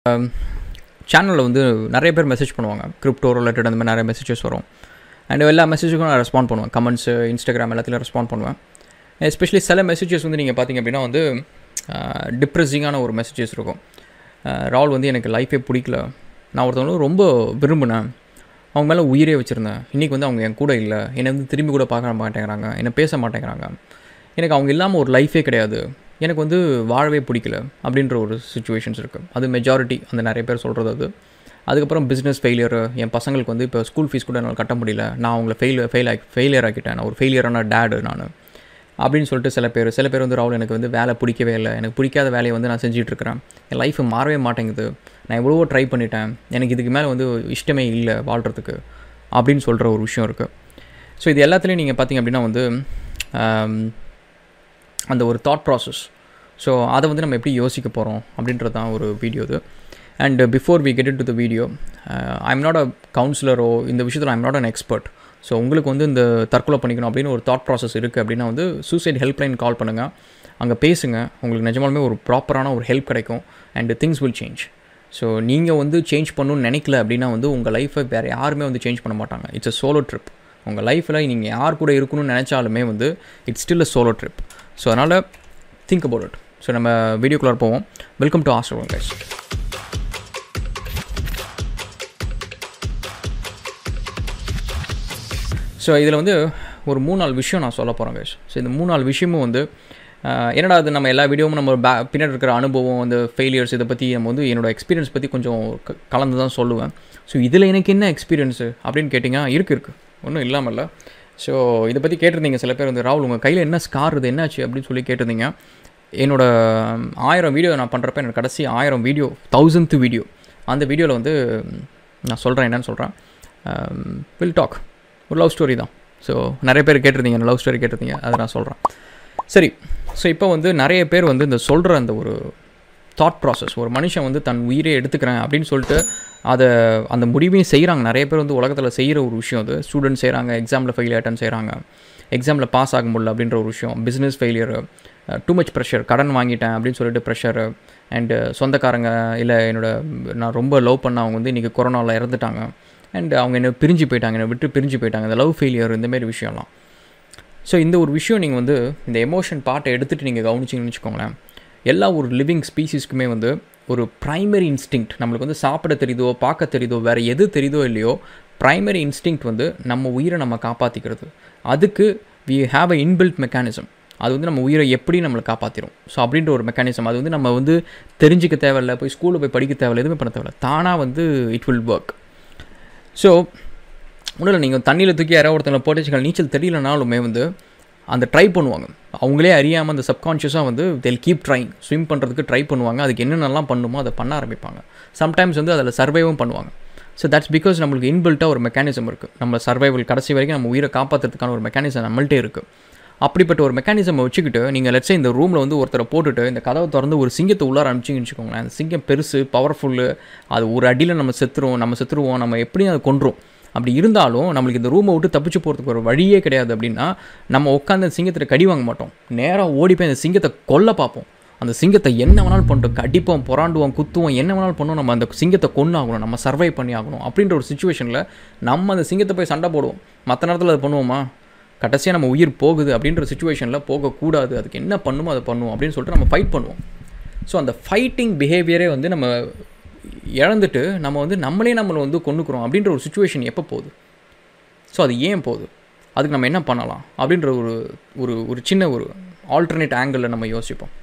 சேனலில் வந்து நிறைய பேர் மெசேஜ் பண்ணுவாங்க கிரிப்டோ ரிலேட்டட் அந்த மாதிரி நிறைய மெசேஜஸ் வரும் அண்ட் எல்லா மெசேஜுக்கும் நான் ரெஸ்பாண்ட் பண்ணுவேன் கமெண்ட்ஸு இன்ஸ்டாகிராம் எல்லாத்துலையும் ரெஸ்பாண்ட் பண்ணுவேன் எஸ்பெஷலி சில மெசேஜஸ் வந்து நீங்கள் பார்த்தீங்க அப்படின்னா வந்து டிப்ரெஸிங்கான ஒரு மெசேஜஸ் இருக்கும் ராகுல் வந்து எனக்கு லைஃபே பிடிக்கல நான் ஒருத்தவங்களும் ரொம்ப விரும்பினேன் அவங்க மேலே உயிரே வச்சுருந்தேன் இன்றைக்கி வந்து அவங்க என் கூட இல்லை என்னை வந்து திரும்பி கூட பார்க்க மாட்டேங்கிறாங்க என்னை பேச மாட்டேங்கிறாங்க எனக்கு அவங்க இல்லாமல் ஒரு லைஃபே கிடையாது எனக்கு வந்து வாழவே பிடிக்கல அப்படின்ற ஒரு சுச்சுவேஷன்ஸ் இருக்குது அது மெஜாரிட்டி அந்த நிறைய பேர் சொல்கிறது அது அதுக்கப்புறம் பிஸ்னஸ் ஃபெயிலியர் என் பசங்களுக்கு வந்து இப்போ ஸ்கூல் ஃபீஸ் கூட என்னால் கட்ட முடியல நான் அவங்கள ஃபெயில் ஃபெயில் ஆகி ஃபெயிலியர் ஆக்கிட்டேன் நான் ஒரு ஃபெயிலியரான டேடு நான் அப்படின்னு சொல்லிட்டு சில பேர் சில பேர் வந்து ராகுல் எனக்கு வந்து வேலை பிடிக்கவே இல்லை எனக்கு பிடிக்காத வேலையை வந்து நான் செஞ்சிட்ருக்கிறேன் என் லைஃப் மாறவே மாட்டேங்குது நான் எவ்வளவோ ட்ரை பண்ணிட்டேன் எனக்கு இதுக்கு மேலே வந்து இஷ்டமே இல்லை வாழ்கிறதுக்கு அப்படின்னு சொல்கிற ஒரு விஷயம் இருக்குது ஸோ இது எல்லாத்துலேயும் நீங்கள் பார்த்தீங்க அப்படின்னா வந்து அந்த ஒரு தாட் ப்ராசஸ் ஸோ அதை வந்து நம்ம எப்படி யோசிக்க போகிறோம் அப்படின்றது தான் ஒரு வீடியோ இது and before we get into the video I'm not a கவுன்சிலரோ இந்த விஷயத்தில் I'm not an expert so உங்களுக்கு வந்து இந்த தற்கொலை பண்ணிக்கணும் அப்படின்னு ஒரு தாட் ப்ராசஸ் இருக்குது அப்படின்னா வந்து சூசைட் ஹெல்ப்லைன் கால் பண்ணுங்கள் அங்கே பேசுங்க உங்களுக்கு நிஜமாலுமே ஒரு ப்ராப்பரான ஒரு ஹெல்ப் கிடைக்கும் and things will change so நீங்கள் வந்து சேஞ்ச் பண்ணணும்னு நினைக்கல அப்படின்னா வந்து உங்கள் லைஃப்பை வேறு யாருமே வந்து சேஞ்ச் பண்ண மாட்டாங்க இட்ஸ் அ சோலோ ட்ரிப் உங்கள் லைஃப்பில் நீங்கள் யார் கூட இருக்கணும்னு நினச்சாலுமே வந்து it's still a solo trip so அதனால் திங்க் அபவுட் இட் ஸோ நம்ம வீடியோக்குள்ளே போவோம் welcome to Astro guys so இதில் வந்து ஒரு மூணு நாலு விஷயம் நான் சொல்ல போகிறேன் கைஸ் ஸோ இந்த மூணு நாலு விஷயமும் வந்து என்னடா அது நம்ம எல்லா வீடியோவும் நம்ம பே பின்னாடி இருக்கிற அனுபவம் அந்த ஃபெயிலியர்ஸ் இதை பற்றி நம்ம வந்து என்னோடய எக்ஸ்பீரியன்ஸ் பற்றி கொஞ்சம் கலந்து தான் சொல்லுவேன் ஸோ இதில் எனக்கு என்ன எக்ஸ்பீரியன்ஸு அப்படின்னு கேட்டிங்கன்னா இருக்குது இருக்குது ஒன்றும் இல்லாமல் இல்லை ஸோ இதை பற்றி கேட்டிருந்தீங்க சில பேர் வந்து ராகுல் உங்கள் கையில் என்ன ஸ்கார் இது என்னாச்சு அப்படின்னு சொல்லி கேட்டிருந்தீங்க என்னோட ஆயிரம் வீடியோ நான் பண்ணுறப்ப என்னோட கடைசி ஆயிரம் வீடியோ தௌசண்ட் வீடியோ அந்த வீடியோவில் வந்து நான் சொல்கிறேன் என்னன்னு சொல்கிறேன் வில் டாக் ஒரு லவ் ஸ்டோரி தான் ஸோ நிறைய பேர் கேட்டிருந்தீங்க லவ் ஸ்டோரி கேட்டிருந்தீங்க அதை நான் சொல்கிறேன் சரி ஸோ இப்போ வந்து நிறைய பேர் வந்து இந்த சொல்கிற அந்த ஒரு தாட் ப்ராசஸ் ஒரு மனுஷன் வந்து தன் உயிரே எடுத்துக்கிறேன் அப்படின்னு சொல்லிட்டு அதை அந்த முடிவையும் செய்கிறாங்க நிறைய பேர் வந்து உலகத்தில் செய்கிற ஒரு விஷயம் அது ஸ்டூடெண்ட் செய்கிறாங்க எக்ஸாமில் ஃபெயில் ஆட்டன் செய்கிறாங்க எக்ஸாமில் பாஸ் ஆக முடியல அப்படின்ற ஒரு விஷயம் business failure too much pressure கடன் வாங்கிட்டேன் அப்படின்னு சொல்லிட்டு ப்ரெஷரு அண்டு சொந்தக்காரங்க இல்லை என்னோடய நான் ரொம்ப லவ் பண்ண அவங்க வந்து இன்றைக்கி கொரோனாவில் இறந்துட்டாங்க அண்ட் அவங்க என்ன பிரிஞ்சு போயிட்டாங்க என்னை விட்டு பிரிஞ்சு போயிட்டாங்க இந்த லவ் ஃபெயிலியர் இந்தமாரி விஷயம்லாம் ஸோ இந்த ஒரு விஷயம் நீங்கள் வந்து இந்த எமோஷன் பார்ட்டை எடுத்துகிட்டு நீங்கள் கவனிச்சிங்கன்னு வச்சுக்கோங்களேன் எல்லா ஒரு லிவிங் ஸ்பீசிஸ்க்குமே வந்து ஒரு ப்ரைமரி இன்ஸ்டிங் நம்மளுக்கு வந்து சாப்பிட தெரியுதோ பார்க்க தெரியுதோ வேறு எது தெரியுதோ இல்லையோ ப்ரைமரி இன்ஸ்டிங் வந்து நம்ம உயிரை நம்ம காப்பாற்றிக்கிறது அதுக்கு we have a inbuilt mechanism அது வந்து நம்ம உயிரை எப்படி நம்மளை காப்பாற்றிடும் ஸோ அப்படின்ற ஒரு மெக்கானிசம் அது வந்து நம்ம வந்து தெரிஞ்சிக்க தேவையில்ல போய் ஸ்கூலில் போய் படிக்க தேவையில்ல எதுவுமே பண்ண தேவையில்ல தானாக வந்து இட் வில் ஒர்க் ஸோ ஒன்றும் இல்லை நீங்கள் தண்ணியில் தூக்கி யாராவது ஒருத்தங்களை போட்டுச்சுகள் நீச்சல் தெரியலனாலுமே வந்து அந்த ட்ரை பண்ணுவாங்க அவங்களே அறியாமல் அந்த சப்கான்ஷியஸாக வந்து தெல் கீப் ட்ரைங் ஸ்விம் பண்ணுறதுக்கு ட்ரை பண்ணுவாங்க அதுக்கு என்னென்னலாம் பண்ணுமோ அதை பண்ண ஆரம்பிப்பாங்க சம்டைம்ஸ் வந்து அதில் சர்வைவும் பண்ணுவாங்க ஸோ தட்ஸ் பிகாஸ் நம்மளுக்கு இன்பில்ட்டாக ஒரு மெக்கானிசம் இருக்குது நம்ம சர்வைவல் கடைசி வரைக்கும் நம்ம உயிரை காப்பாற்றுறதுக்கான ஒரு மெக்கானிசம் நம்மள்ட்டே இருக்குது அப்படிப்பட்ட ஒரு மெக்கானிசமை வச்சுக்கிட்டு நீங்கள் லட்சம் இந்த ரூமில் வந்து ஒருத்தரை போட்டுட்டு இந்த கதவை திறந்து ஒரு சிங்கத்தை உள்ளார அனுப்பிச்சிங்கன்னு வச்சுக்கோங்களேன் அந்த சிங்கம் பெருசு பவர்ஃபுல்லு அது ஒரு அடியில் நம்ம செத்துருவோம் நம்ம செத்துருவோம் நம்ம எப்படியும் அதை கொண்டுரும் அப்படி இருந்தாலும் நம்மளுக்கு இந்த ரூமை விட்டு தப்பிச்சு போகிறதுக்கு ஒரு வழியே கிடையாது அப்படின்னா நம்ம உட்காந்து அந்த சிங்கத்தில் கடி வாங்க மாட்டோம் நேராக ஓடி போய் அந்த சிங்கத்தை கொல்ல பார்ப்போம் அந்த சிங்கத்தை என்ன வேணாலும் பண்ணிட்டோம் கடிப்போம் புறாண்டுவோம் குத்துவோம் என்ன வேணாலும் பண்ணோம் நம்ம அந்த சிங்கத்தை கொண்டு ஆகணும் நம்ம சர்வை பண்ணி ஆகணும் அப்படின்ற ஒரு சுச்சுவேஷனில் நம்ம அந்த சிங்கத்தை போய் சண்டை போடுவோம் மற்ற நேரத்தில் அதை பண்ணுவோமா கடைசியாக நம்ம உயிர் போகுது அப்படின்ற சுச்சுவேஷனில் போகக்கூடாது அதுக்கு என்ன பண்ணுமோ அதை பண்ணுவோம் அப்படின்னு சொல்லிட்டு நம்ம ஃபைட் பண்ணுவோம் ஸோ அந்த ஃபைட்டிங் பிஹேவியரே வந்து நம்ம இழந்துட்டு நம்ம வந்து நம்மளே நம்மளை வந்து கொண்டுக்கிறோம் அப்படின்ற ஒரு சுச்சுவேஷன் எப்போ போகுது ஸோ அது ஏன் போகுது அதுக்கு நம்ம என்ன பண்ணலாம் அப்படின்ற ஒரு ஒரு ஒரு சின்ன ஒரு ஆல்டர்னேட் ஆங்கிளில் நம்ம யோசிப்போம்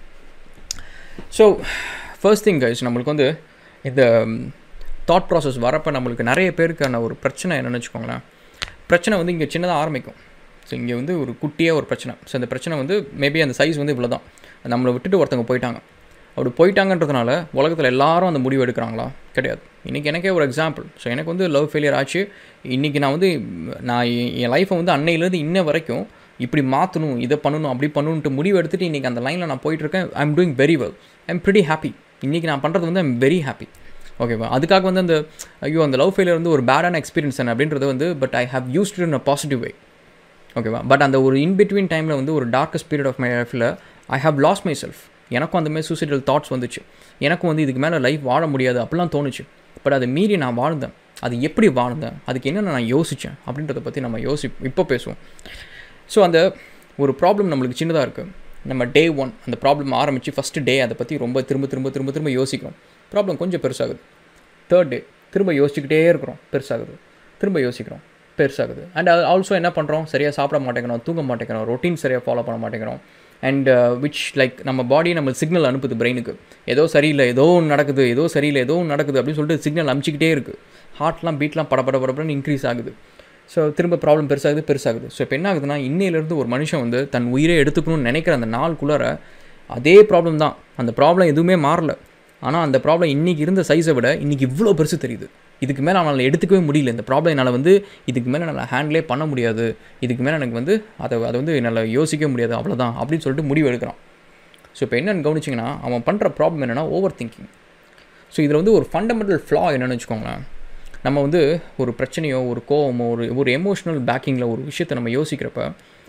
ஸோ ஃபர்ஸ்ட் திங் கைஸ் நம்மளுக்கு வந்து இந்த தாட் ப்ராசஸ் வரப்போ நம்மளுக்கு நிறைய பேருக்கான ஒரு பிரச்சனை என்னென்னு வச்சுக்கோங்களேன் பிரச்சனை வந்து இங்கே சின்னதாக ஆரம்பிக்கும் ஸோ இங்கே வந்து ஒரு குட்டியாக ஒரு பிரச்சனை ஸோ அந்த பிரச்சனை வந்து மேபி அந்த சைஸ் வந்து இவ்வளோ தான் நம்மளை விட்டுட்டு ஒருத்தவங்க போயிட்டாங்க அப்படி போயிட்டாங்கன்றதுனால உலகத்தில் எல்லாரும் அந்த முடிவு எடுக்கிறாங்களா கிடையாது இன்றைக்கி எனக்கே ஒரு எக்ஸாம்பிள் ஸோ எனக்கு வந்து லவ் ஃபெயிலியர் ஆச்சு இன்றைக்கி நான் வந்து நான் என் லைஃப்பை வந்து அன்னையிலேருந்து இன்ன வரைக்கும் இப்படி மாற்றணும் இதை பண்ணணும் அப்படி பண்ணணுன்ட்டு முடிவு எடுத்துகிட்டு இன்றைக்கி அந்த லைனில் நான் போயிட்டுருக்கேன் I am doing very well I am pretty happy இன்றைக்கி நான் பண்ணுறது வந்து ஐம் வெரி ஹாப்பி ஓகேவா அதுக்காக வந்து அந்த ஐயோ அந்த லவ் ஃபெயிலியர் வந்து ஒரு பேடான எக்ஸ்பீரியன்ஸ் என்ன அப்படின்றது வந்து but I have used in a positive way ஓகேவா பட் அந்த ஒரு இன்பிட்வீன் டைமில் வந்து ஒரு டார்க்கஸ்ட் பீரியட் ஆஃப் மை லைஃப்பில் I have lost myself எனக்கும் அந்த மாதிரி சூசைடல் தாட்ஸ் வந்துச்சு எனக்கும் வந்து இதுக்கு மேலே லைஃப் வாழ முடியாது அப்படிலாம் தோணுச்சு பட் அதை மீறி நான் வாழ்ந்தேன் அது எப்படி வாழ்ந்தேன் அதுக்கு என்னென்ன நான் யோசித்தேன் அப்படின்றத பற்றி நம்ம யோசி இப்போ பேசுவோம் ஸோ அந்த ஒரு ப்ராப்ளம் நம்மளுக்கு சின்னதாக இருக்குது நம்ம டே ஒன் அந்த ப்ராப்ளம் ஆரம்பித்து ஃபஸ்ட்டு டே அதை பற்றி ரொம்ப திரும்ப திரும்ப திரும்ப திரும்ப யோசிக்கிறோம் ப்ராப்ளம் கொஞ்சம் பெருசாகுது தேர்ட் டே திரும்ப யோசிச்சுக்கிட்டே இருக்கிறோம் பெருசாகுது திரும்ப யோசிக்கிறோம் பெருசாகுது அண்ட் அது ஆல்சோ என்ன பண்ணுறோம் சரியாக சாப்பிட மாட்டேங்கிறோம் தூங்க மாட்டேங்கிறோம் ரொட்டீன் சரியாக ஃபாலோ பண்ண மாட்டேங்கிறோம் அண்ட் விச் லைக் நம்ம பாடி நம்ம சிக்னல் அனுப்புது பிரெயினுக்கு ஏதோ சரியில்லை ஏதோ ஒன்று நடக்குது ஏதோ சரியில்லை ஏதோ ஒன்று நடக்குது அப்படின்னு சொல்லிட்டு சிக்னல் அனுப்பிச்சிக்கிட்டே இருக்குது ஹார்ட்லாம் பீட்லாம் பட பட படப்படன்னு இன்க்ரீஸ் ஆகுது ஸோ திரும்ப ப்ராப்ளம் பெருசாகுது பெருசாகுது ஸோ இப்போ என்ன ஆகுதுன்னா இன்னையிலேருந்து ஒரு மனுஷன் வந்து தன் உயிரை எடுத்துக்கணும்னு நினைக்கிற அந்த நாளுக்குள்ளார அதே ப்ராப்ளம் தான் அந்த ப்ராப்ளம் எதுவுமே மாறல ஆனால் அந்த ப்ராப்ளம் இன்றைக்கி இருந்த சைஸை விட இன்றைக்கி இவ்வளோ பெருசு தெரியுது இதுக்கு மேலே அவனால் எடுத்துக்கவே முடியல இந்த ப்ராப்ளம் என்னால் வந்து இதுக்கு மேலே என்னால் ஹேண்ட்லே பண்ண முடியாது இதுக்கு மேலே எனக்கு வந்து அதை அதை வந்து என்னால் யோசிக்க முடியாது அவ்வளோதான் அப்படின்னு சொல்லிட்டு முடிவு எடுக்கிறான் ஸோ இப்போ என்னென்னு கவனிச்சிங்கன்னா அவன் பண்ணுற ப்ராப்ளம் என்னென்னா ஓவர் திங்கிங் ஸோ இதில் வந்து ஒரு ஃபண்டமெண்டல் ஃப்ளா என்னென்னு வச்சுக்கோங்களேன் நம்ம வந்து ஒரு பிரச்சனையோ ஒரு கோவமோ ஒரு ஒரு எமோஷ்னல் பேக்கிங்கில் ஒரு விஷயத்தை நம்ம யோசிக்கிறப்ப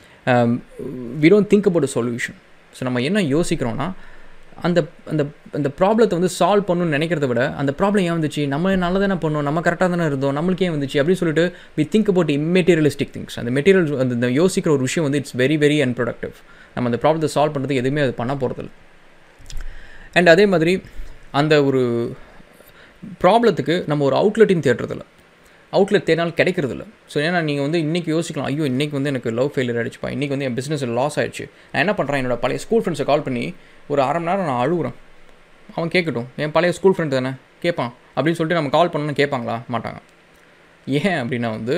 we don't think about a solution so நம்ம என்ன யோசிக்கிறோன்னா அந்த அந்த அந்த ப்ராப்ளத்தை வந்து சால்வ் பண்ணணும்னு நினைக்கிறத விட அந்த ப்ராப்ளம் ஏன் வந்துச்சு நம்ம நல்லா தானே பண்ணோம் நம்ம கரெக்டாக தானே இருந்தோம் நம்மளுக்கு ஏன் வந்துச்சு அப்படின்னு சொல்லிட்டு we think about immaterialistic things அந்த மெட்டீரியல் அந்த இந்த யோசிக்கிற ஒரு விஷயம் வந்து இட்ஸ் வெரி வெரி அன்ப்ரொடக்டிவ் நம்ம அந்த ப்ராப்ளத்தை சால்வ் பண்ணுறதுக்கு எதுவுமே அது பண்ண போகிறதில்ல அண்ட் அதே மாதிரி அந்த ஒரு ப்ராப்ளத்துக்கு நம்ம ஒரு அவுட்லெட்டின் தேடுறதில்ல அவுட்லெட் தேடினால் கிடைக்கிறதில்ல ஸோ ஏன்னா நீங்கள் வந்து இன்றைக்கி யோசிக்கலாம் ஐயோ இன்றைக்கி வந்து எனக்கு லவ் ஃபெயிலியர் ஆகிடுச்சுப்பா இன்றைக்கி வந்து என் பிஸ்னஸ் லாஸ் ஆயிடுச்சு நான் என்ன பண்ணுறேன் என்னோட பழைய ஸ்கூல் ஃப்ரெண்ட்ஸை கால் பண்ணி ஒரு அரை மணி நேரம் நான் அழுகுறேன் அவன் கேட்கட்டும் என் பழைய ஸ்கூல் ஃப்ரெண்ட் தானே கேட்பான் அப்படின்னு சொல்லிட்டு நம்ம கால் பண்ணணும்னு கேட்பாங்களா மாட்டாங்க ஏன் அப்படின்னா வந்து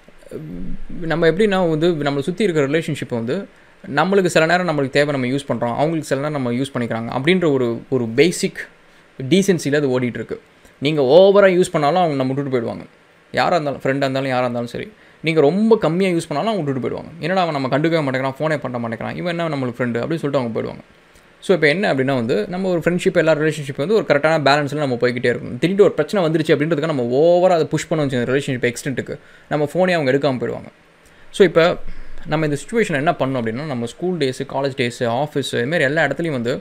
நம்ம எப்படின்னா வந்து நம்மளை சுற்றி இருக்கிற ரிலேஷன்ஷிப்பை வந்து நம்மளுக்கு சில நேரம் நம்மளுக்கு தேவை நம்ம யூஸ் பண்ணுறோம் அவங்களுக்கு சில நேரம் நம்ம யூஸ் பண்ணிக்கிறாங்க அப்படின்ற ஒரு ஒரு பேசிக் டீசென்சியில் அது ஓடிட்டுருக்கு நீங்கள் ஓவராக யூஸ் பண்ணாலும் அவங்க நம்ம விட்டுட்டு போயிடுவாங்க யாராக இருந்தாலும் ஃப்ரெண்டாக இருந்தாலும் யாராக இருந்தாலும் சரி நீங்கள் ரொம்ப கம்மியாக யூஸ் பண்ணாலும் அவங்க விட்டுட்டு போயிடுவாங்க என்னடா அவன் நம்ம கண்டுக்கவே மாட்டேங்கிறான் ஃபோனே பண்ண மாட்டேங்கிறான் இவன் என்ன நம்மளுக்கு ஃப்ரெண்டு அப்படின்னு சொல்லிட்டு அவங்க போயிடுவாங்க ஸோ இப்போ என்ன அப்படின்னா வந்து நம்ம ஒரு ஃப்ரெண்ட்ஷிப் எல்லா ரிலேஷன்ஷிப் வந்து ஒரு கரெக்டான பேலன்ஸில் நம்ம போய்கிட்டே இருக்கணும் திடீர்னு ஒரு பிரச்சனை வந்துருச்சு அப்படின்றதுக்கு நம்ம ஓவராக அதை புஷ் பண்ண வச்சு ரிலேஷன்ஷிப் எக்ஸ்டென்ட்டுக்கு நம்ம ஃபோனே அவங்க எடுக்காமல் போயிடுவாங்க ஸோ இப்போ நம்ம இந்த சுச்சுவேஷன் என்ன பண்ணோம் அப்படின்னா நம்ம school days college days office இதுமாரி எல்லா இடத்துலையும் வந்து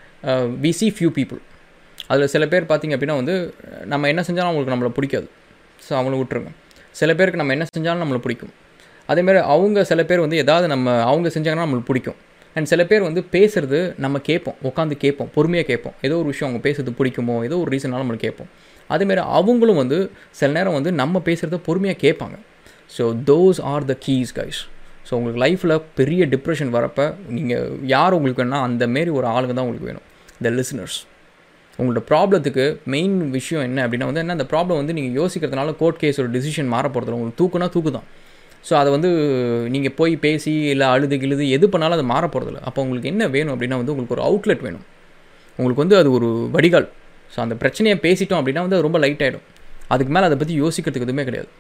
வி சி ஃபியூ பீப்புள் அதில் சில பேர் பார்த்திங்க அப்படின்னா வந்து நம்ம என்ன செஞ்சாலும் அவங்களுக்கு நம்மளை பிடிக்காது ஸோ அவங்கள விட்டுருங்க சில பேருக்கு நம்ம என்ன செஞ்சாலும் நம்மளை பிடிக்கும் அதேமாதிரி அவங்க சில பேர் வந்து எதாவது நம்ம அவங்க செஞ்சாங்கன்னா நம்மளுக்கு பிடிக்கும் அண்ட் சில பேர் வந்து பேசுகிறது நம்ம கேட்போம் உட்காந்து கேட்போம் பொறுமையாக கேட்போம் ஏதோ ஒரு விஷயம் அவங்க பேசுறது பிடிக்குமோ ஏதோ ஒரு ரீசனாலும் நம்மளுக்கு கேட்போம் அதேமாரி அவங்களும் வந்து சில நேரம் வந்து நம்ம பேசுகிறத பொறுமையாக கேட்பாங்க so those are the keys guys so உங்களுக்கு லைஃப்பில் பெரிய டிப்ரெஷன் வரப்போ நீங்கள் யார் உங்களுக்கு வேணால் அந்த மாரி ஒரு ஆளுங்க தான் உங்களுக்கு வேணும் த லிசனர்ஸ் உங்களோட ப்ராப்ளத்துக்கு மெயின் விஷயம் என்ன அப்படின்னா வந்து என்ன அந்த ப்ராப்ளம் வந்து நீங்கள் யோசிக்கிறதுனால கோர்ட் கேஸ் ஒரு டிசிஷன் மாற போகிறதில்ல உங்களுக்கு தூக்குனா தூக்கு தான் ஸோ அதை வந்து நீங்கள் போய் பேசி இல்லை அழுது கிழுது எது பண்ணாலும் அது மாற போகிறதில்ல அப்போ உங்களுக்கு என்ன வேணும் அப்படின்னா வந்து உங்களுக்கு ஒரு அவுட்லெட் வேணும் உங்களுக்கு வந்து அது ஒரு வடிகால் ஸோ அந்த பிரச்சனையை பேசிட்டோம் அப்படின்னா வந்து அது ரொம்ப லைட் ஆகிடும் அதுக்கு மேலே அதை பற்றி யோசிக்கிறதுக்கு எதுவுமே கிடையாது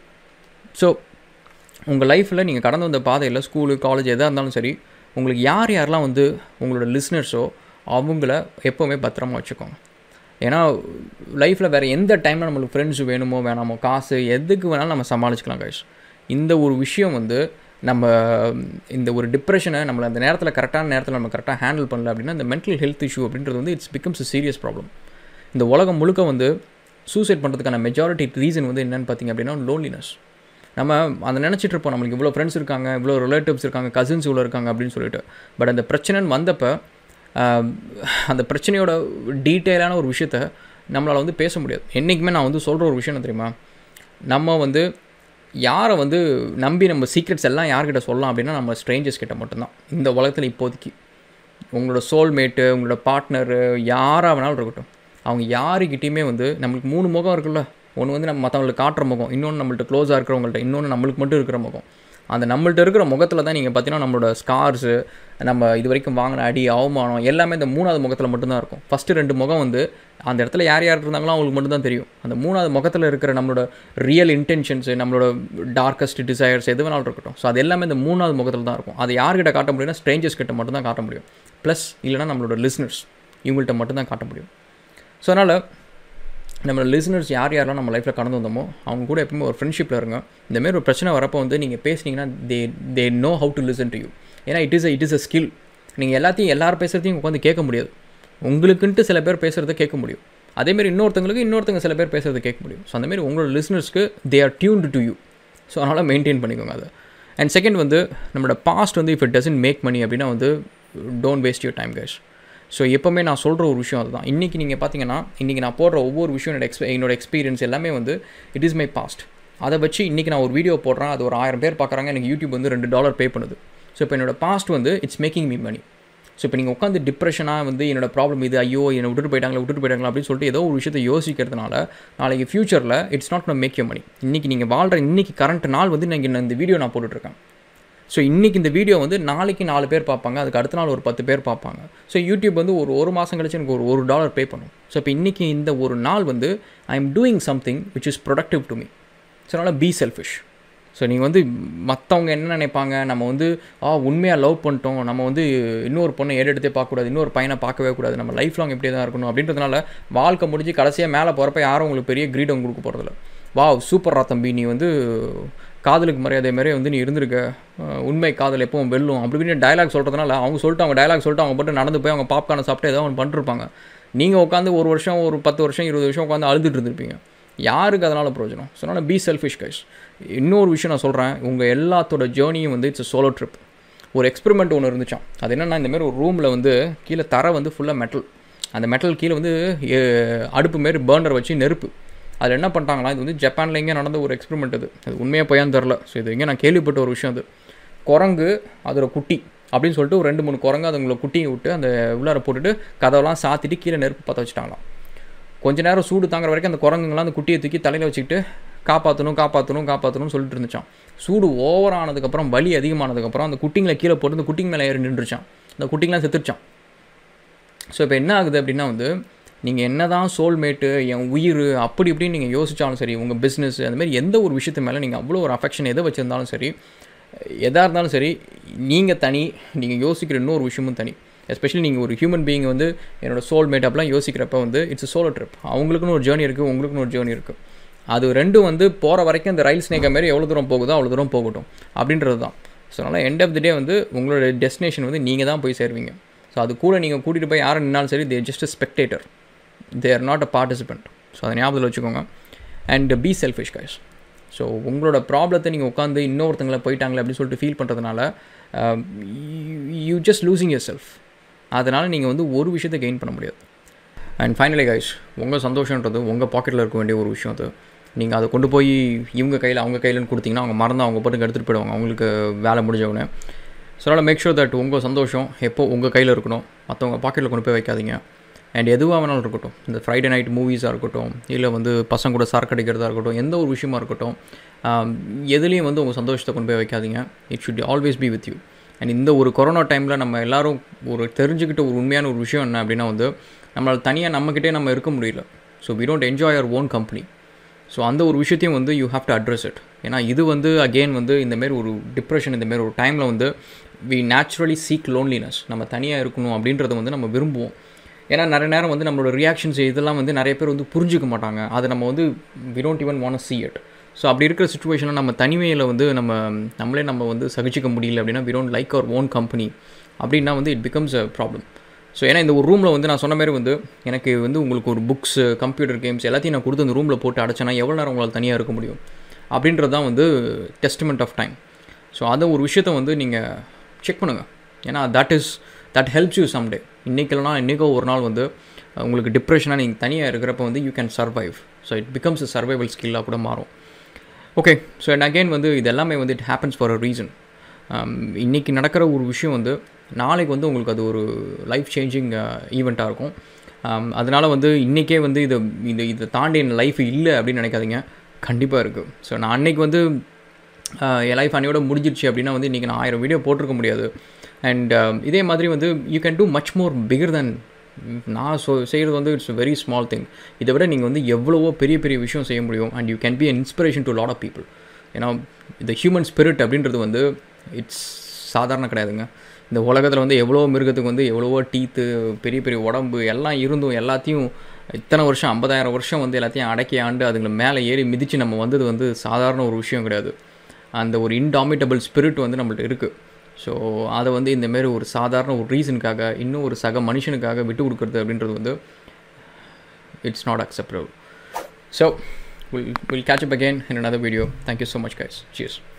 ஸோ உங்கள் லைஃப்பில் நீங்கள் கடந்து வந்த பாதையில் ஸ்கூலு காலேஜ் எதாக இருந்தாலும் சரி உங்களுக்கு யார் யாரெல்லாம் வந்து உங்களோட லிஸ்னர்ஸோ அவங்கள எப்போவுமே பத்திரமா வச்சுக்கோங்க ஏன்னா லைஃப்பில் வேறு எந்த டைமில் நம்மளுக்கு ஃப்ரெண்ட்ஸ் வேணுமோ வேணாமோ காசு எதுக்கு வேணாலும் நம்ம சமாளிச்சுக்கலாம் கைஸ் இந்த ஒரு விஷயம் வந்து நம்ம இந்த ஒரு டிப்ரெஷனை நம்மளை அந்த நேரத்தில் கரெக்டான நேரத்தில் நம்ம கரெக்டாக ஹேண்டில் பண்ணல அப்படின்னா இந்த மென்டல் ஹெல்த் இஷ்யூ அப்படின்றது வந்து it's becomes a serious problem இந்த உலகம் முழுக்க வந்து சூசைட் பண்ணுறதுக்கான மெஜாரிட்டி ரீசன் வந்து என்னென்னு பார்த்தீங்க அப்படின்னா லோன்லினஸ் நம்ம அதை நினச்சிட்டு இருப்போம் நம்மளுக்கு இவ்வளோ ஃப்ரெண்ட்ஸ் இருக்காங்க இவ்வளோ ரிலேட்டிவ்ஸ் இருக்காங்க கசின்ஸ் இவ்வளோ இருக்காங்க அப்படின்னு சொல்லிட்டு பட் அந்த பிரச்சனைன்னு வந்தப்போ அந்த பிரச்சனையோட டீட்டெயிலான ஒரு விஷயத்த நம்மளால் வந்து பேச முடியாது என்றைக்குமே நான் வந்து சொல்கிற ஒரு விஷயம் தெரியுமா நம்ம வந்து யாரை வந்து நம்பி நம்ம சீக்ரெட்ஸ் எல்லாம் யார்கிட்ட சொல்லலாம் அப்படின்னா நம்ம ஸ்ட்ரேஞ்சர்ஸ் கிட்ட மட்டும்தான் இந்த உலகத்தில் இப்போதைக்கு உங்களோட சோல்மேட்டு உங்களோட பார்ட்னரு யாராக வேணாலும் இருக்கட்டும் அவங்க யாருக்கிட்டேயுமே வந்து நம்மளுக்கு மூணு முகம் இருக்குல்ல ஒன்று வந்து நம்ம மற்றவங்களுக்கு காட்டுற முகம் இன்னொன்று நம்மள்ட்ட க்ளோஸாக இருக்கிறவங்கள்ட்ட இன்னொன்று நம்மளுக்கு மட்டும் இருக்கிற முகம் அந்த நம்மள்ட்ட இருக்கிற முகத்தில் தான் நீங்கள் பார்த்தீங்கன்னா நம்மளோட ஸ்கார்ஸு நம்ம இது வரைக்கும் வாங்கின அடி அவமானம் எல்லாமே இந்த மூணாவது முகத்தில் மட்டும்தான் இருக்கும் ஃபஸ்ட்டு ரெண்டு முகம் வந்து அந்த இடத்துல யார் யார் இருந்தாங்களோ அவங்களுக்கு மட்டும்தான் தெரியும் அந்த மூணாவது முகத்தில் இருக்கிற நம்மளோட ரியல் இன்டென்ஷன்ஸு நம்மளோட டார்க்கஸ்ட் டிசையர்ஸ் எது வேணாலும் இருக்கட்டும் ஸோ அது எல்லாமே இந்த மூணாவது முகத்தில் தான் இருக்கும் அது யார்கிட்ட காட்ட முடியும்னா ஸ்ட்ரேஞ்சர்ஸ் கிட்ட மட்டும் தான் காட்ட முடியும் ப்ளஸ் இல்லைனா நம்மளோட லிஸ்னர்ஸ் இவங்கள்ட்ட மட்டும் தான் காட்ட முடியும் ஸோ அதனால் நம்ம லிசனர்ஸ் யார் யாரெல்லாம் நம்ம லைஃப்பில் கடந்து வந்தோமோ அவங்க கூட எப்பவுமே ஒரு ஃப்ரெண்ட்ஷிப்பில் இருங்க இந்தமாரி ஒரு பிரச்சனை வரப்போ வந்து நீங்கள் பேசுனீங்கன்னா they they know how to listen to you ஏன்னா it is a it is a skill நீங்கள் எல்லாத்தையும் எல்லாரும் பேசுகிறதையும் உட்காந்து கேட்க முடியாது உங்களுக்குன்ட்டு சில பேர் பேசுகிறத கேட்க முடியும் அதேமாரி இன்னொருத்தங்களுக்கு இன்னொருத்தங்க சில பேர் பேசுகிறத கேட்க முடியும் ஸோ அந்தமாரி உங்களோட லிஸ்னர்ஸ்க்கு they are tuned to you so அதனால் மெயின்டைன் பண்ணிக்கோங்க அதை அண்ட் செகண்ட் வந்து நம்மளோட பாஸ்ட் வந்து if it doesn't make money அப்படின்னா வந்து don't waste your time cash so எப்போவுமே நான் சொல்கிற ஒரு விஷயம் அதுதான் இன்றைக்கி நீங்கள் பார்த்தீங்கன்னா இன்றைக்கி நான் போடுற ஒவ்வொரு விஷயம் என்னோட எக்ஸ்பீ என்னோட எக்ஸ்பீரியன்ஸ் எல்லாமே வந்து இட் இஸ் மை பாஸ்ட் அதை வச்சு இன்றைக்கி நான் ஒரு வீடியோ போடுறேன் அது ஒரு ஆயிரம் பேர் பார்க்குறாங்க எனக்கு யூடியூப் வந்து ரெண்டு டாலர் பே பண்ணுது ஸோ இப்போ என்னோட பாஸ்ட் வந்து it's making me money so இப்போ நீங்கள் உட்காந்து டிப்ரெஷனாக வந்து என்னோட ப்ராப்ளம் இது ஐயோ என்னை விட்டுட்டு போயிட்டாங்களா விட்டுட்டு போயிட்டாங்களா அப்படின்னு சொல்லிட்டு ஏதோ ஒரு விஷயத்தை யோசிக்கிறதுனால நாளைக்கு ஃபியூச்சரில் it's not no make you money இன்றைக்கி நீங்கள் வாழ்கிற இன்றைக்கி கரண்ட் நாள் வந்து நீங்கள் இந்த வீடியோ நான் போட்டுட்ருக்கேன் ஸோ இன்றைக்கி இந்த வீடியோ வந்து நாளைக்கு நாலு பேர் பார்ப்பாங்க அதுக்கு அடுத்த நாள் ஒரு பத்து பேர் பார்ப்பாங்க ஸோ யூடியூப் வந்து ஒரு ஒரு மாதம் கழிச்சு எனக்கு ஒரு ஒரு டாலர் பே பண்ணும் ஸோ இப்போ இன்றைக்கி இந்த ஒரு நாள் வந்து I am doing something which is productive to me so அதனால் பி செல்ஃபிஷ் ஸோ நீங்கள் வந்து மற்றவங்க என்ன நினைப்பாங்க நம்ம வந்து ஆ உண்மையாக லவ் பண்ணிட்டோம் நம்ம வந்து இன்னொரு பொண்ணை ஏறெடுத்தே பார்க்கக்கூடாது இன்னொரு பையனை பார்க்கவே கூடாது நம்ம லைஃப் லாங் இப்படியே தான் இருக்கணும் அப்படின்றதுனால வாழ்க்கை முடிஞ்சு கடைசியாக மேலே போகிறப்ப யாரும் உங்களுக்கு பெரிய கிரீடம் கொடுக்க போகிறதில்ல வா சூப்பர்ரா தம்பி நீ வந்து காதலுக்கு மரியாதை மாதிரி வந்து நீ இருந்திருக்க உண்மை காதல் எப்பவும் வெல்லும் அப்படி இப்படின்னு டைலாக் சொல்கிறதுனால அவங்க சொல்லிட்டு அவங்க டைலாக் சொல்லிட்டு அவங்க மட்டும் நடந்து போய் அவங்க பாப்கார்னை சாப்பிட்டு ஏதோ ஒன்று பண்ணிருப்பாங்க நீங்கள் உட்காந்து ஒரு வருஷம் ஒரு பத்து வருஷம் இருபது வருஷம் உட்காந்து அழுதுட்டு இருந்திருப்பீங்க யாருக்கு அதனால் பிரயோஜனம் ஸோ அதனால் பி செல்ஃபிஷ் கைஸ் இன்னொரு விஷயம் நான் சொல்கிறேன் உங்கள் எல்லாத்தோட ஜேர்னியும் வந்து இட்ஸ் சோலோ ட்ரிப் ஒரு எக்ஸ்பெரிமெண்ட் ஒன்று இருந்துச்சான் அது என்னென்னா இந்தமாரி ஒரு ரூமில் வந்து கீழே தர வந்து ஃபுல்லாக மெட்டல் அந்த மெட்டல் கீழே வந்து அடுப்பு மாரி பேர்னர் வச்சு நெருப்பு அதில் என்ன பண்ணிட்டாங்களா இது வந்து ஜப்பானில் எங்கே நடந்த ஒரு எக்ஸ்பெரிமெண்ட் அது அது உண்மையாக பையான்னு தெரில ஸோ இது எங்கே நான் கேள்விப்பட்ட ஒரு விஷயம் அது குரங்கு அதோட குட்டி அப்படின்னு சொல்லிட்டு ஒரு ரெண்டு மூணு குரங்கு அதுங்களை குட்டியை விட்டு அந்த உள்ளார போட்டுட்டு கதவெல்லாம் சாத்திட்டு கீழே நெருப்பு பற்ற வச்சுட்டாங்களாம் கொஞ்ச நேரம் சூடு தாங்குற வரைக்கும் அந்த குரங்குங்களாம் அந்த குட்டியை தூக்கி தலையில் வச்சுக்கிட்டு காப்பாற்றணும் காப்பாற்றணும் காப்பாற்றணும்னு சொல்லிட்டு இருந்துச்சான் சூடு ஓவர் ஆனதுக்கப்புறம் வலி அதிகமானதுக்கப்புறம் அந்த குட்டிங்களை கீழே போட்டு அந்த குட்டிங்க மேலே ஏறி நின்றுச்சான் அந்த குட்டிங்களாம் செத்துருச்சான் ஸோ இப்போ என்ன ஆகுது அப்படின்னா வந்து நீங்கள் என்ன தான் சோல்மேட்டு என் உயிர் அப்படி இப்படின்னு நீங்கள் யோசித்தாலும் சரி உங்கள் பிஸ்னஸ் அந்த மாதிரி எந்த ஒரு விஷயத்து மேலே நீங்கள் அவ்வளோ ஒரு அஃபெக்ஷன் எதை வச்சுருந்தாலும் சரி எதாக இருந்தாலும் சரி நீங்கள் தனி நீங்கள் யோசிக்கிற இன்னொரு விஷயமும் தனி எஸ்பெஷலி நீங்கள் ஒரு ஹியூமன் பீயிங் வந்து என்னோட சோல்மேட் அப்படிலாம் யோசிக்கிறப்ப வந்து இட்ஸ் சோலோ ட்ரிப் அவங்களுக்குன்னு ஒரு ஜேர்னி இருக்குது உங்களுக்குன்னு ஒரு ஜேர்னி இருக்குது அது ரெண்டும் வந்து போகிற வரைக்கும் இந்த ரயில் ஸ்னேக்கை மாரி எவ்வளோ தூரம் போகுதோ அவ்வளோ தூரம் போகட்டும் அப்படின்றது தான் ஸோ அதனால் எண்ட் ஆஃப் தி டே வந்து உங்களோட டெஸ்டினேஷன் வந்து நீங்கள் தான் போய் சேருவீங்க ஸோ அது கூட நீங்கள் கூட்டிகிட்டு போய் யாரும் நின்னாலும் சரி they just spectator they are not a participant so அதை ஞாபகத்தில் வச்சுக்கோங்க and be selfish guys so உங்களோட ப்ராப்ளத்தை நீங்கள் உட்காந்து இன்னொருத்தங்களை போயிட்டாங்களே அப்படின்னு சொல்லிட்டு ஃபீல் பண்ணுறதுனால you just losing yourself அதனால் நீங்கள் வந்து ஒரு விஷயத்தை கெயின் பண்ண முடியாது அண்ட் ஃபைனலி கைஸ் உங்கள் சந்தோஷன்றது உங்கள் பாக்கெட்டில் இருக்க வேண்டிய ஒரு விஷயம் அது நீங்கள் அதை கொண்டு போய் இவங்க கையில் அவங்க கையிலன்னு கொடுத்தீங்கன்னா அவங்க மறந்து அவங்க பாட்டுக்கு எடுத்துகிட்டு போயிடுவாங்க அவங்களுக்கு வேலை முடிஞ்சவொடனே ஸோ அதனால் மேக் ஷூர் தட் உங்கள் சந்தோஷம் எப்போ உங்கள் கையில் இருக்கணும் மற்றவங்க பாக்கெட்டில் கொண்டு போய் வைக்காதீங்க அண்ட் எதுவாக வேணாலும் இருக்கட்டும் இந்த ஃப்ரைடே நைட் மூவிஸாக இருக்கட்டும் இல்லை வந்து பசங்க கூட சரக்கு அடிக்கிறதா இருக்கட்டும் எந்த ஒரு விஷயமா இருக்கட்டும் எதுலேயும் வந்து உங்கள் சந்தோஷத்தை கொண்டு போய் வைக்காதீங்க it should always be with you and இந்த ஒரு கொரோனா டைமில் நம்ம எல்லோரும் ஒரு தெரிஞ்சுக்கிட்ட ஒரு உண்மையான ஒரு விஷயம் என்ன அப்படின்னா வந்து நம்மளால் தனியாக நம்மக்கிட்டே நம்ம இருக்க முடியல so we don't enjoy our own company so அந்த ஒரு விஷயத்தையும் வந்து you have to address it ஏன்னா இது வந்து அகெயின் வந்து இந்தமாரி ஒரு டிப்ரெஷன் இந்தமாரி ஒரு டைமில் வந்து வி நேச்சுரலி சீக் லோன்லினஸ் நம்ம தனியாக இருக்கணும் அப்படின்றத வந்து நம்ம விரும்புவோம் ஏன்னா நிறைய நேரம் வந்து நம்மளோட ரியாக்ஷன்ஸ் இதெல்லாம் வந்து நிறைய பேர் வந்து புரிஞ்சிக்க மாட்டாங்க அதை நம்ம வந்து we don't even want see it so அப்படி இருக்கிற சுச்சுவேஷனில் நம்ம தனிமையில் வந்து நம்ம நம்மளே நம்ம வந்து சகிச்சிக்க முடியல அப்படின்னா we don't like our own company அப்படின்னா வந்து it becomes a problem so ஏன்னா இந்த ஒரு ரூமில் வந்து நான் சொன்ன மாதிரி வந்து எனக்கு வந்து உங்களுக்கு ஒரு புக்ஸ் கம்ப்யூட்டர் கேம்ஸ் எல்லாத்தையும் நான் கொடுத்து அந்த ரூமில் போட்டு அடைச்சேன்னா எவ்வளோ நேரம் உங்களால் தனியாக இருக்க முடியும் அப்படின்றது தான் வந்து டெஸ்ட்மெண்ட் ஆஃப் டைம் ஸோ அதை ஒரு விஷயத்த வந்து நீங்கள் செக் பண்ணுங்கள் ஏன்னா that is that helps you someday இன்றைக்கி இல்லைனா இன்றைக்கோ ஒரு நாள் வந்து உங்களுக்கு டிப்ரெஷனாக நீங்கள் தனியாக இருக்கிறப்ப வந்து you can survive so it becomes a survival ஸ்கில்லாக கூட மாறும் ஓகே ஸோ அண்ட் அகெயின் வந்து இது எல்லாமே வந்து it happens for a reason இன்றைக்கி நடக்கிற ஒரு விஷயம் வந்து நாளைக்கு வந்து உங்களுக்கு அது ஒரு லைஃப் சேஞ்சிங் ஈவெண்ட்டாக இருக்கும் அதனால் வந்து இன்றைக்கே வந்து இது இது இதை தாண்டி என் லைஃப் இல்லை அப்படின்னு நினைக்காதீங்க கண்டிப்பாக இருக்குது ஸோ நான் அன்றைக்கி வந்து என் லைஃப் அன்னையோட முடிஞ்சிருச்சு அப்படின்னா வந்து இன்றைக்கி நான் ஆயிரம் வீடியோ போட்டிருக்க முடியாது அண்ட் இதே மாதிரி வந்து you can do much more bigger than நான் சொ செய்கிறது வந்து இட்ஸ் வெரி ஸ்மால் திங் இதை விட நீங்கள் வந்து எவ்வளவோ பெரிய பெரிய விஷயம் செய்ய முடியும் and you can be an inspiration to lot of people ஏன்னா இந்த ஹியூமன் ஸ்பிரிட் அப்படின்றது வந்து இட்ஸ் சாதாரண கிடையாதுங்க இந்த உலகத்தில் வந்து எவ்வளோ மிருகத்துக்கு வந்து எவ்வளவோ டீத்து பெரிய பெரிய உடம்பு எல்லாம் இருந்தும் எல்லாத்தையும் இத்தனை வருஷம் ஐம்பதாயிரம் வருஷம் வந்து எல்லாத்தையும் அடக்கி ஆண்டு அதுங்களை மேலே ஏறி மிதித்து நம்ம வந்தது வந்து சாதாரண ஒரு விஷயம் கிடையாது அந்த ஒரு இன்டாமிட்டபிள் ஸ்பிரிட் வந்து நம்மள்ட்ட இருக்குது ஸோ அதை வந்து இந்தமாரி ஒரு சாதாரண ஒரு ரீசனுக்காக இன்னும் ஒரு சக மனுஷனுக்காக விட்டு கொடுக்குறது அப்படின்றது வந்து it's not acceptable so will will catch up again in another video thank you so much guys cheers